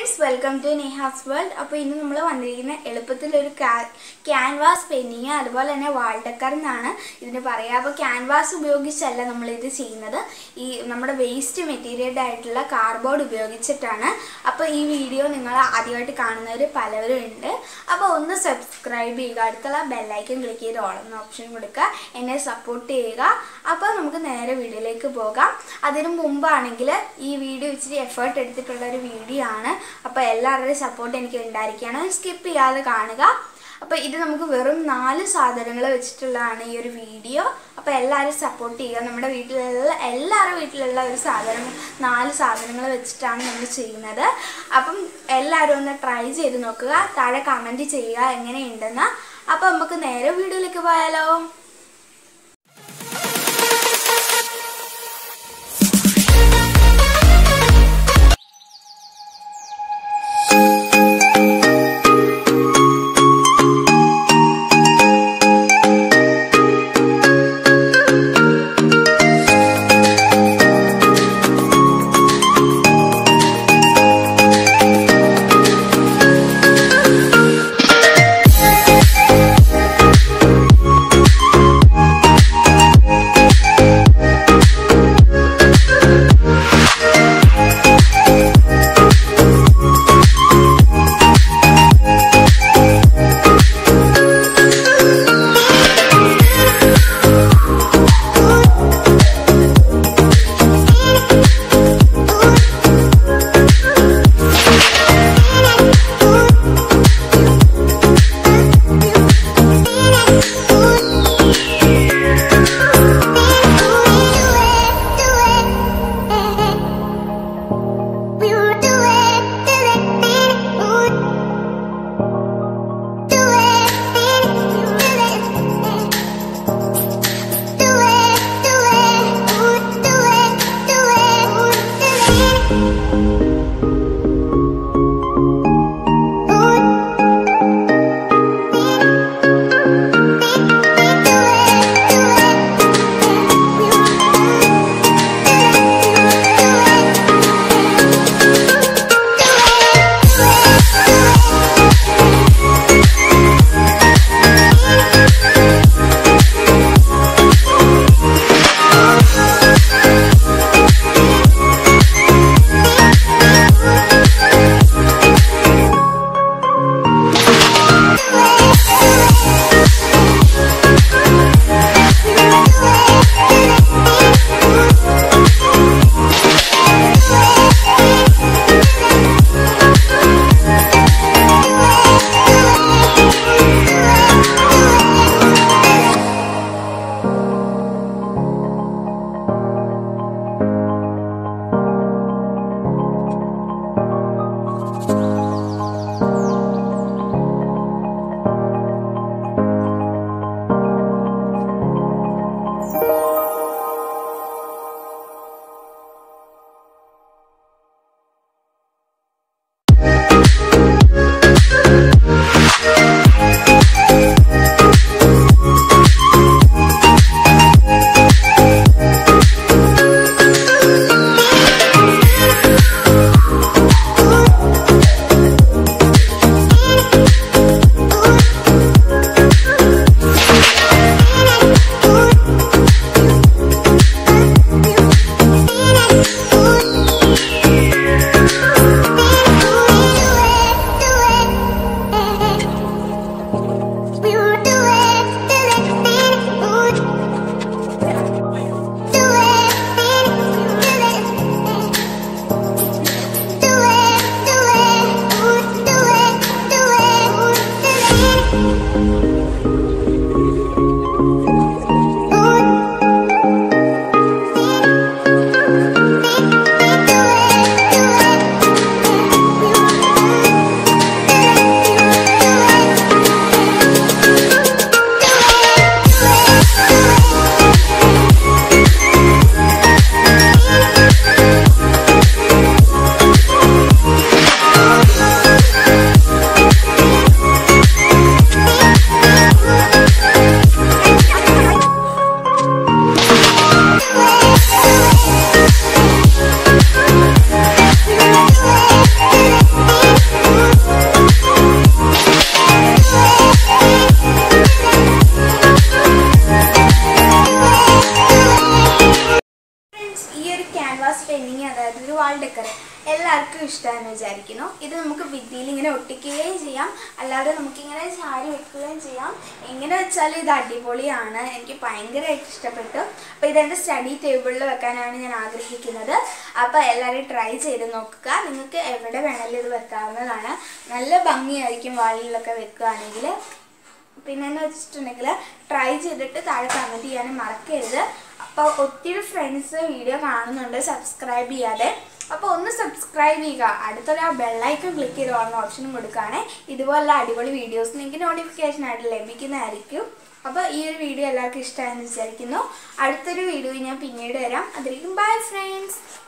friends welcome to Neha's world അപ്പോൾ ഇന്ന് നമ്മൾ വന്നിരിക്കുന്ന എളുപ്പത്തിൽ ഒരു ക്യാൻവാസ് പെയിൻറ്റിങ് അതുപോലെ തന്നെ വാൾഡക്കർ എന്നാണ് ഇതിന് പറയുക അപ്പോൾ ക്യാൻവാസ് ഉപയോഗിച്ചല്ല നമ്മൾ ഇത് ചെയ്യുന്നത് ഈ നമ്മുടെ വേസ്റ്റ് മെറ്റീരിയൽ ആയിട്ടുള്ള കാർഡ്ബോർഡ് ഉപയോഗിച്ചിട്ടാണ് അപ്പോൾ ഈ വീഡിയോ നിങ്ങൾ ആദ്യമായിട്ട് കാണുന്നവർ പലവരും ഉണ്ട് അപ്പോൾ ഒന്ന് സബ്സ്ക്രൈബ് ചെയ്യുക അടുത്തുള്ള ബെല്ലൈക്കൻ ക്ലിക്ക് ചെയ്ത് ഓളുന്ന ഓപ്ഷൻ കൊടുക്കുക എന്നെ സപ്പോർട്ട് ചെയ്യുക അപ്പോൾ നമുക്ക് നേരെ വീഡിയോയിലേക്ക് പോകാം അതിനു മുമ്പാണെങ്കിൽ ഈ വീഡിയോ ഇച്ചിരി എഫേർട്ട് എടുത്തിട്ടുള്ള ഒരു വീഡിയോ ആണ് അപ്പോൾ എല്ലാവരുടെയും സപ്പോർട്ട് എനിക്ക് ഉണ്ടായിരിക്കുകയാണ് സ്കിപ്പ് ചെയ്യാതെ കാണുക അപ്പോൾ ഇത് നമുക്ക് വെറും നാല് സാധനങ്ങൾ വെച്ചിട്ടുള്ളതാണ് ഈ ഒരു വീഡിയോ അപ്പോൾ എല്ലാവരും സപ്പോർട്ട് ചെയ്യുക നമ്മുടെ വീട്ടിലുള്ള എല്ലാവരുടെ വീട്ടിലുള്ള ഒരു സാധനം നാല് സാധനങ്ങൾ വെച്ചിട്ടാണ് നമ്മൾ ചെയ്യുന്നത് അപ്പം എല്ലാവരും ഒന്ന് ട്രൈ ചെയ്ത് നോക്കുക താഴെ കമൻറ്റ് ചെയ്യുക എങ്ങനെയുണ്ടെന്ന് അപ്പോൾ നമുക്ക് നേരെ വീഡിയോയിലേക്ക് പോയാലോ എല്ലാവർക്കും ഇഷ്ടമാണെന്ന് വിചാരിക്കുന്നു ഇത് നമുക്ക് ഭിത്തിയിൽ ഇങ്ങനെ ഒട്ടിക്കുകയും ചെയ്യാം അല്ലാതെ നമുക്കിങ്ങനെ ചാരി വെക്കുകയും ചെയ്യാം എങ്ങനെ വെച്ചാലും ഇത് അടിപൊളിയാണ് എനിക്ക് ഭയങ്കരമായിട്ട് ഇഷ്ടപ്പെട്ടു അപ്പോൾ ഇതെൻ്റെ സ്റ്റഡി ടേബിളിൽ വെക്കാനാണ് ഞാൻ ആഗ്രഹിക്കുന്നത് അപ്പോൾ എല്ലാവരും ട്രൈ ചെയ്ത് നോക്കുക നിങ്ങൾക്ക് എവിടെ വേണമെങ്കിലും ഇത് വെക്കാവുന്നതാണ് നല്ല ഭംഗിയായിരിക്കും വാളിലൊക്കെ വെക്കുകയാണെങ്കിൽ പിന്നെ എന്ന് വെച്ചിട്ടുണ്ടെങ്കിൽ ട്രൈ ചെയ്തിട്ട് താഴെ കമൻറ്റ് ചെയ്യാനും മറക്കരുത് അപ്പോൾ ഒത്തിരി ഫ്രണ്ട്സ് വീഡിയോ കാണുന്നുണ്ട് സബ്സ്ക്രൈബ് ചെയ്യാതെ അപ്പോൾ ഒന്ന് സബ്സ്ക്രൈബ് ചെയ്യുക അടുത്തൊരു ആ ബെല്ലൈക്കൺ ക്ലിക്ക് ചെയ്ത് ഓൺ ഓപ്ഷനും കൊടുക്കുകയാണെ ഇതുപോലുള്ള അടിപൊളി വീഡിയോസ് നിങ്ങൾക്ക് നോട്ടിഫിക്കേഷൻ ആയിട്ട് ലഭിക്കുന്നതായിരിക്കും അപ്പോൾ ഈ ഒരു വീഡിയോ എല്ലാവർക്കും ഇഷ്ടമായെന്ന് വിചാരിക്കുന്നു അടുത്തൊരു വീഡിയോ ഞാൻ പിന്നീട് വരാം അതിലേക്കും ബൈ ഫ്രണ്ട്സ്